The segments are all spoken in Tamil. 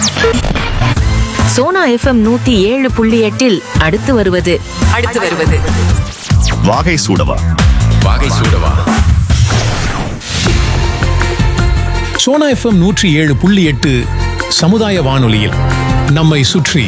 சோனா எஃப்எம் நூத்தி ஏழு புள்ளி எட்டில் அடுத்து வருவது அடுத்து வருவது வாகை சூடவா வாகை சூடவா சோனா எஃப்எம் நூற்றி ஏழு புள்ளி எட்டு சமுதாய வானொலியில் நம்மை சுற்றி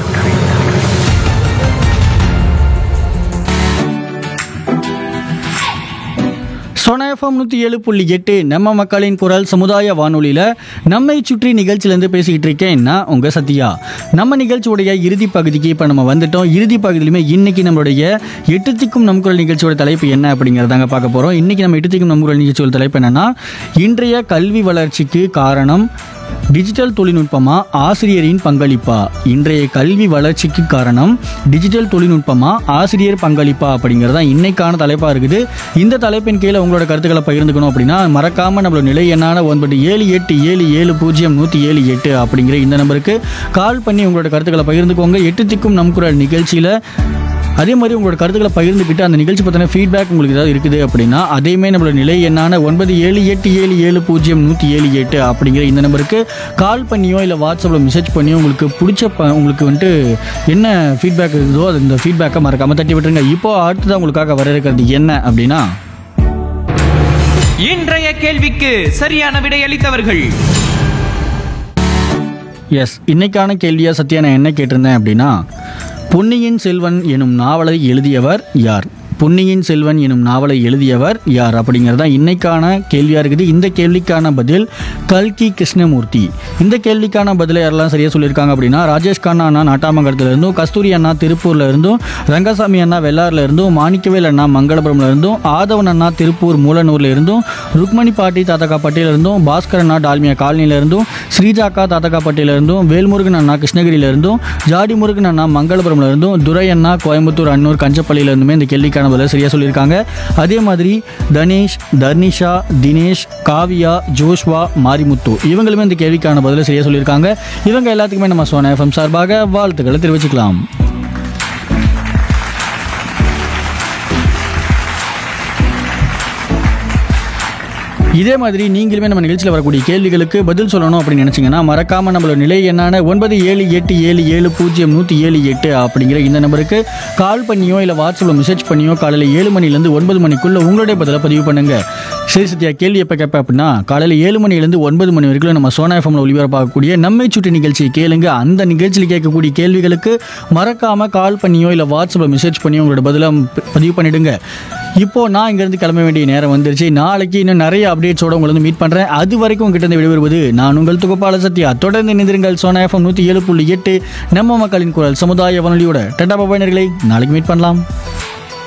சோனா எஃப்எம் நூற்றி ஏழு புள்ளி எட்டு நம்ம மக்களின் குரல் சமுதாய வானொலியில் நம்மை சுற்றி நிகழ்ச்சியிலேருந்து பேசிக்கிட்டு இருக்கேன் நான் உங்கள் சத்யா நம்ம நிகழ்ச்சியுடைய இறுதி பகுதிக்கு இப்போ நம்ம வந்துட்டோம் இறுதி பகுதியிலுமே இன்னைக்கு நம்மளுடைய எட்டு திக்கும் நம் குரல் நிகழ்ச்சியோட தலைப்பு என்ன அப்படிங்கிறதாங்க பார்க்க போகிறோம் இன்னைக்கு நம்ம எட்டு திக்கும் நம் குரல் நிகழ்ச்சியோட தலைப்பு என்னன்னா இன்றைய கல்வி வளர்ச்சிக்கு காரணம் டிஜிட்டல் தொழில்நுட்பமா ஆசிரியரின் பங்களிப்பா இன்றைய கல்வி வளர்ச்சிக்கு காரணம் டிஜிட்டல் தொழில்நுட்பமா ஆசிரியர் பங்களிப்பா அப்படிங்கிறதா இன்னைக்கான தலைப்பாக இருக்குது இந்த தலைப்பின் கீழே உங்களோட கருத்துக்களை பகிர்ந்துக்கணும் அப்படின்னா மறக்காம நம்மளோட நிலை எண்ணான ஒன்பது ஏழு எட்டு ஏழு ஏழு பூஜ்ஜியம் நூற்றி ஏழு எட்டு அப்படிங்கிற இந்த நம்பருக்கு கால் பண்ணி உங்களோட கருத்துக்களை பகிர்ந்துக்கோங்க எட்டு திக்கும் நம் குரல் நிகழ்ச்சியில் அதே மாதிரி உங்களோட கருத்துக்களை பகிர்ந்துக்கிட்டு அந்த நிகழ்ச்சி பற்றின ஃபீட்பேக் உங்களுக்கு ஏதாவது இருக்குது அப்படின்னா அதேமே நம்மளோட நிலை எண்ணான ஒன்பது ஏழு எட்டு ஏழு ஏழு பூஜ்ஜியம் நூற்றி ஏழு எட்டு அப்படிங்கிற இந்த நம்பருக்கு கால் பண்ணியோ இல்லை வாட்ஸ்அப்பில் மெசேஜ் பண்ணியோ உங்களுக்கு பிடிச்ச ப- உங்களுக்கு வந்துட்டு என்ன ஃபீட்பேக் இருக்குதோ அது இந்த ஃபீட்பேக்கை மறக்காமல் தட்டி விட்டுருங்க இப்போ அடுத்ததான் உங்களுக்காக வர இருக்கிறது என்ன அப்படின்னா இன்றைய கேள்விக்கு சரியான விடையளித்தவர்கள் எஸ் இன்னைக்கான கேள்வியா சத்யா நான் என்ன கேட்டிருந்தேன் அப்படின்னா பொன்னியின் செல்வன் எனும் நாவலை எழுதியவர் யார் பொன்னியின் செல்வன் எனும் நாவலை எழுதியவர் யார் அப்படிங்கிறது தான் இன்னைக்கான கேள்வியாக இருக்குது இந்த கேள்விக்கான பதில் கல்கி கிருஷ்ணமூர்த்தி இந்த கேள்விக்கான பதிலை யாரெல்லாம் சரியாக சொல்லியிருக்காங்க அப்படின்னா ராஜேஷ் கண்ணா அண்ணா நாட்டாமங்கலத்துல இருந்தும் கஸ்தூரி அண்ணா திருப்பூர்ல இருந்தும் ரங்கசாமி அண்ணா வெள்ளாறுல இருந்தும் மாணிக்கவேல் அண்ணா மங்களபுரம்ல இருந்தும் ஆதவன் அண்ணா திருப்பூர் மூலனூர்ல இருந்தும் ருக்மணி பாட்டி தாத்தகா பட்டியில இருந்தும் பாஸ்கர் அண்ணா டால்மியா காலனில இருந்தும் ஸ்ரீஜாக்கா தாத்தகா பட்டியில இருந்தும் வேல்முருகன் அண்ணா கிருஷ்ணகிரியில இருந்தும் ஜாடி முருகன் அண்ணா மங்களபுரம்ல இருந்தும் துரை அண்ணா கோயம்புத்தூர் அன்னூர் கஞ்சப்பள்ளியில இருந்துமே இந்த கேள்விக்கான பதில் சரியா சொல்லியிருக்காங்க அதே மாதிரி தனேஷ் தர்னிஷா தினேஷ் காவியா ஜோஷ்வா மாரிமுத்து இவங்களுமே இந்த கேள்விக்கான பதிலை சரியா சொல்லியிருக்காங்க இவங்க எல்லாத்துக்குமே நம்ம சோனா எஃப்எம் சார்பாக வாழ்த்துக்களை தெரிவிச்சுக்கலாம் இதே மாதிரி நீங்களுமே நம்ம நிகழ்ச்சியில் வரக்கூடிய கேள்விகளுக்கு பதில் சொல்லணும் அப்படின்னு நினச்சிங்கன்னா மறக்காமல் நம்மளோட நிலை என்னான ஒன்பது ஏழு எட்டு ஏழு ஏழு பூஜ்ஜியம் நூற்றி ஏழு எட்டு அப்படிங்கிற இந்த நம்பருக்கு கால் பண்ணியோ இல்லை வாட்ஸ்அப்பில் மெசேஜ் பண்ணியோ காலையில் ஏழு மணிலேருந்து ஒன்பது மணிக்குள்ள உங்களுடைய பதிலை பதிவு பண்ணுங்க சரி சத்யா கேள்வி எப்போ கேட்பேன் அப்படின்னா காலையில் ஏழு மணிலேருந்து ஒன்பது மணி வரைக்கும் நம்ம சோனா எஃப்எம்ல ஒளிபரப்பாகக்கூடிய நம்மை சுற்றி நிகழ்ச்சியை கேளுங்க அந்த நிகழ்ச்சியில் கேட்கக்கூடிய கேள்விகளுக்கு மறக்காமல் கால் பண்ணியோ இல்லை வாட்ஸ்அப்பில் மெசேஜ் பண்ணியோ உங்களோட பதிலை பதிவு பண்ணிடுங்க இப்போ நான் இங்கேருந்து கிளம்ப வேண்டிய நேரம் வந்துருச்சு நாளைக்கு இன்னும் நிறைய அப்டேட்ஸோட உங்களை வந்து மீட் பண்ணுறேன் அது வரைக்கும் உங்ககிட்ட இருந்து விடைபெறுவது நான் உங்கள் துகப்பால சத்யா தொடர்ந்து இணைந்திருங்கள் சோனா எஃப்எம் நூற்றி ஏழு புள்ளி எட்டு நம்ம மக்களின் குரல் சமுதாய வானொலியோட டட்டா பாபாயினர்களை நாளைக்கு மீட் பண்ணலாம்